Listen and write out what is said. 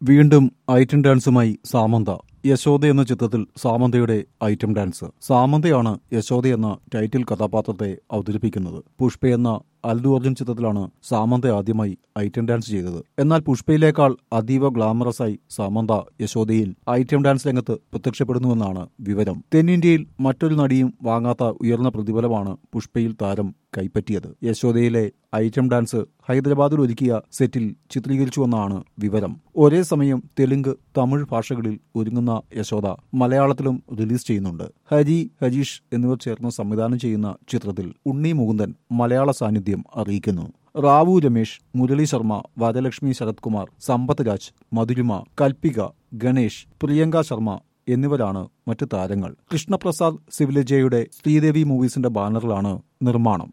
വീണ്ടും ഐറ്റം ഡാൻസുമായി സാമന്ത യശോദ എന്ന ചിത്രത്തിൽ സാമന്തയുടെ ഐറ്റം ഡാൻസ് സാമന്തയാണ് യശോദ എന്ന ടൈറ്റിൽ കഥാപാത്രത്തെ അവതരിപ്പിക്കുന്നത് പുഷ്പ എന്ന അല്ലു അർജുൻ ചിത്രത്തിലാണ് സാമന്ത ആദ്യമായി ഐറ്റം ഡാൻസ് ചെയ്തത് എന്നാൽ പുഷ്പയിലേക്കാൾ അതീവ ഗ്ലാമറസായി സാമന്ത യശോദയിൽ ഐറ്റം ഡാൻസ് രംഗത്ത് പ്രത്യക്ഷപ്പെടുന്നുവെന്നാണ് വിവരം തെന്നിന്ത്യയിൽ മറ്റൊരു നടിയും വാങ്ങാത്ത ഉയർന്ന പ്രതിഫലമാണ് പുഷ്പയിൽ താരം കൈപ്പറ്റിയത് യശോദയിലെ ഐറ്റം ഡാൻസ് ഹൈദരാബാദിൽ ഒരുക്കിയ സെറ്റിൽ ചിത്രീകരിച്ചുവെന്നാണ് വിവരം ഒരേ സമയം തെലുങ്ക് തമിഴ് ഭാഷകളിൽ ഒരുങ്ങുന്ന യശോദ മലയാളത്തിലും റിലീസ് ചെയ്യുന്നുണ്ട് ഹരി ഹരീഷ് എന്നിവർ ചേർന്ന് സംവിധാനം ചെയ്യുന്ന ചിത്രത്തിൽ ഉണ്ണി മുകുന്ദൻ മലയാള സാന്നിധ്യം അറിയിക്കുന്നു റാവു രമേശ് മുരളി ശർമ്മ വരലക്ഷ്മി ശരത് കുമാർ സമ്പത്ത് രാജ് മധുരിമ കൽപ്പിക ഗണേഷ് പ്രിയങ്ക ശർമ്മ എന്നിവരാണ് മറ്റ് താരങ്ങൾ കൃഷ്ണപ്രസാദ് സിവിലജയുടെ ശ്രീദേവി മൂവീസിന്റെ ബാനറിലാണ് നിർമ്മാണം